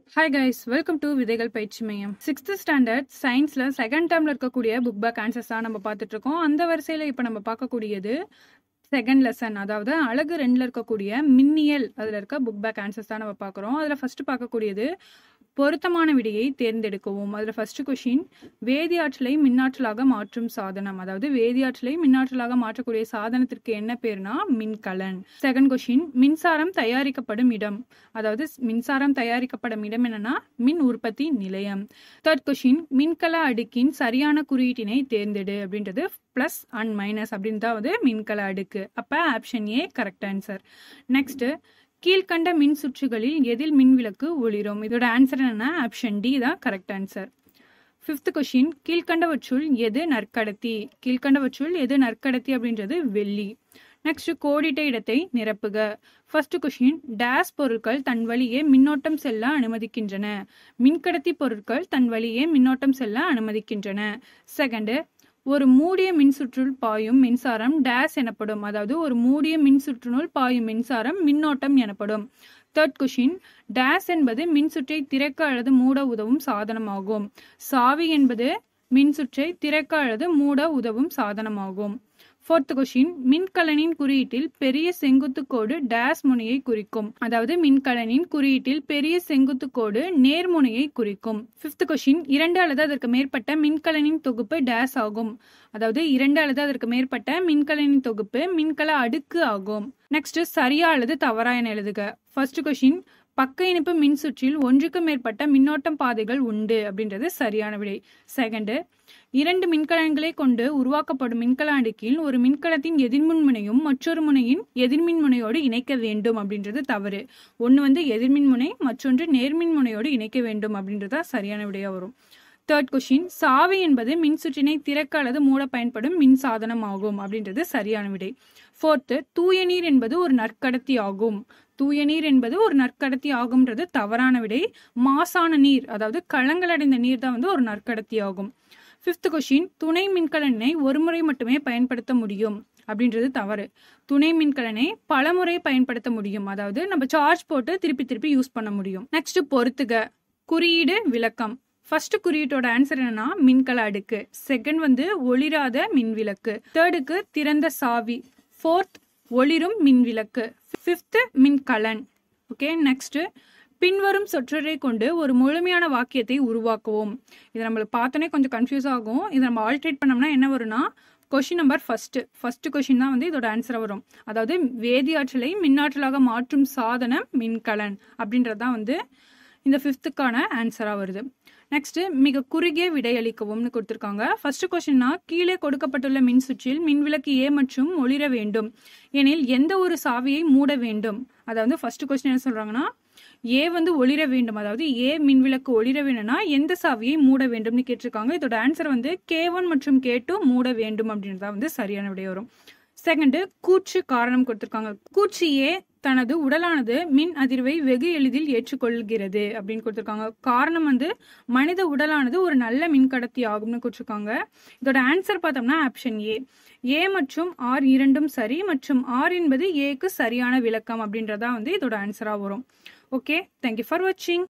hi guys welcome to விதைகள் பயிற்சி மையம் சிக்ஸ்த் ஸ்டாண்டர்ட் சயின்ஸ்ல செகண்ட் டேர்ம்ல இருக்கக்கூடிய புக் பேக் ஆன்சர்ஸ் தான் நம்ம பார்த்துட்டு இருக்கோம் அந்த வரிசையில இப்போ நம்ம பார்க்கக்கூடியது செகண்ட் லெசன் அதாவது அழகு ரெண்டுல இருக்கக்கூடிய மின்னியல் அதுல இருக்க புக் பேக் ஆன்சர்ஸ் தான் நம்ம பார்க்குறோம் அதுல ஃபர்ஸ்ட் பார்க்கக்கூடியது பொருத்தமான விடையை தேர்ந்தெடுக்கவும் அதுல ஃபர்ஸ்ட் கொஷின் வேதியாற்றலை மின்னாற்றலாக மாற்றும் சாதனம் அதாவது வேதியாற்றலை மின்னாற்றலாக மாற்றக்கூடிய சாதனத்திற்கு என்ன பேர்னா மின்கலன் செகண்ட் கொஷின் மின்சாரம் தயாரிக்கப்படும் இடம் அதாவது மின்சாரம் தயாரிக்கப்படும் இடம் என்னன்னா மின் உற்பத்தி நிலையம் தேர்ட் கொஷின் மின்கல அடுக்கின் சரியான குறியீட்டினை தேர்ந்தெடு அப்படின்றது பிளஸ் அண்ட் மைனஸ் அப்படின்னு தான் வந்து மின்கல அடுக்கு அப்ப option A correct answer next கீழ்கண்ட மின் சுற்றுகளில் எதில் மின்விளக்கு ஒளிரும் இதோட ஆன்சர் என்னன்னா ஆப்ஷன் டி தான் கரெக்ட் ஆன்சர் ஃபிஃப்த் கொஷின் கீழ்கண்டவற்றுள் எது நற்கடத்தி கீழ்கண்டவற்றுள் எது நற்கடத்தி அப்படின்றது வெள்ளி நெக்ஸ்ட் கோடிட்ட இடத்தை நிரப்புக ஃபர்ஸ்ட் கொஷின் டேஸ் பொருட்கள் தன் வழியே மின்னோட்டம் செல்ல அனுமதிக்கின்றன மின்கடத்தி பொருட்கள் தன் வழியே மின்னோட்டம் செல்ல அனுமதிக்கின்றன செகண்ட் ஒரு மூடிய மின்சுற்றுள் பாயும் மின்சாரம் டேஸ் எனப்படும் அதாவது ஒரு மூடிய மின்சுற்றுனுள் பாயும் மின்சாரம் மின்னோட்டம் எனப்படும் தேர்ட் கொஷின் டேஸ் என்பது மின்சுற்றை திறக்க அல்லது மூட உதவும் சாதனமாகும் சாவி என்பது மின்சுற்றை திறக்க அல்லது மூட உதவும் சாதனமாகும் ஃபோர்த் கொஷின் மின்கலனின் குறியீட்டில் பெரிய செங்குத்து கோடு டேஸ் முனையை குறிக்கும் அதாவது மின்கலனின் குறியீட்டில் பெரிய செங்குத்து கோடு நேர்முனையை குறிக்கும் ஃபிஃப்த் கொஷின் இரண்டு அல்லது அதற்கு மேற்பட்ட மின்கலனின் தொகுப்பு டேஸ் ஆகும் அதாவது இரண்டு அல்லது அதற்கு மேற்பட்ட மின்கலனின் தொகுப்பு மின்கல அடுக்கு ஆகும் நெக்ஸ்ட் சரியா அல்லது தவறா என எழுதுக ஃபர்ஸ்ட் கொஷின் பக்க இணைப்பு மின்சுற்றில் ஒன்றுக்கு மேற்பட்ட மின்னோட்டம் பாதைகள் உண்டு அப்படின்றது சரியான விடை செகண்ட் இரண்டு மின்கலன்களை கொண்டு உருவாக்கப்படும் மின்கல அடுக்கில் ஒரு மின்கலத்தின் எதிர்மின் முனையும் மற்றொரு முனையின் எதிர்மின் முனையோடு இணைக்க வேண்டும் அப்படின்றது தவறு ஒன்று வந்து எதிர்மின் முனை மற்றொன்று நேர்மின் முனையோடு இணைக்க வேண்டும் அப்படின்றதா சரியான விடையா வரும் தேர்ட் கொஷின் சாவி என்பது மின்சுற்றினை திறக்க அல்லது மூட பயன்படும் மின் சாதனம் ஆகும் அப்படின்றது சரியான விடை ஃபோர்த்து தூய நீர் என்பது ஒரு நற்கடத்தி ஆகும் தூய நீர் என்பது ஒரு நற்கடத்தி ஆகும்ன்றது தவறான விடை மாசான நீர் அதாவது களங்களடைந்த நீர் தான் வந்து ஒரு நற்கடத்தி ஆகும் ஃபிஃப்த் கொஷின் துணை மின்கலனை ஒரு முறை மட்டுமே பயன்படுத்த முடியும் அப்படின்றது தவறு துணை மின்கலனை பல முறை பயன்படுத்த முடியும் அதாவது நம்ம சார்ஜ் போட்டு திருப்பி திருப்பி யூஸ் பண்ண முடியும் நெக்ஸ்ட் பொறுத்துக குறியீடு விளக்கம் ஃபர்ஸ்ட் குறியீட்டோட ஆன்சர் என்னன்னா மின்கல அடுக்கு செகண்ட் வந்து ஒளிராத மின்விளக்கு தேர்டுக்கு திறந்த சாவி ஃபோர்த் ஒளிரும் மின்விளக்கு ஃபிஃப்த் மின்கலன் ஓகே நெக்ஸ்ட் பின்வரும் சொற்றொடரை கொண்டு ஒரு முழுமையான வாக்கியத்தை உருவாக்குவோம் இதை நம்மளுக்கு பார்த்தோன்னே கொஞ்சம் கன்ஃபியூஸ் ஆகும் இதை நம்ம ஆல்ட்ரேட் பண்ணோம்னா என்ன வரும்னா question number first first question தான் வந்து இதோட ஆன்சர் வரும் அதாவது வேதியாற்றலை மின்னாற்றலாக மாற்றும் சாதனம் மின்கலன் அப்படின்றது தான் வந்து இந்த ஃபிஃப்த்துக்கான ஆன்சராக வருது நெக்ஸ்ட் மிக குறுகிய விடையளிக்கவும்னு கொடுத்துருக்காங்க ஃபர்ஸ்ட் கொஸ்டின்னா கீழே கொடுக்கப்பட்டுள்ள மின் சுற்றில் மின்விளக்கு ஏ மற்றும் ஒளிர வேண்டும் எனில் எந்த ஒரு சாவியை மூட வேண்டும் அதாவது ஃபர்ஸ்ட் கொஸ்டின் என்ன சொல்றாங்கன்னா ஏ வந்து ஒளிர வேண்டும் அதாவது ஏ மின்விளக்கு ஒளிர வேணும்னா எந்த சாவியை மூட வேண்டும்னு கேட்டிருக்காங்க இதோட ஆன்சர் வந்து கே ஒன் மற்றும் கே டூ மூட வேண்டும் அப்படின்றதா வந்து சரியான விடை வரும் செகண்ட் கூற்று காரணம் கொடுத்திருக்காங்க கூற்று ஏ தனது உடலானது மின் அதிர்வை வெகு எளிதில் ஏற்றுக்கொள்கிறது அப்படின்னு கொடுத்துருக்காங்க காரணம் வந்து மனித உடலானது ஒரு நல்ல மின்கடத்தி ஆகும்னு கொடுத்துருக்காங்க இதோட ஆன்சர் பார்த்தோம்னா ஆப்ஷன் ஏ ஏ மற்றும் ஆர் இரண்டும் சரி மற்றும் ஆர் என்பது ஏக்கு சரியான விளக்கம் அப்படின்றதா வந்து இதோட ஆன்சரா வரும் ஓகே தேங்க்யூ ஃபார் வாட்சிங்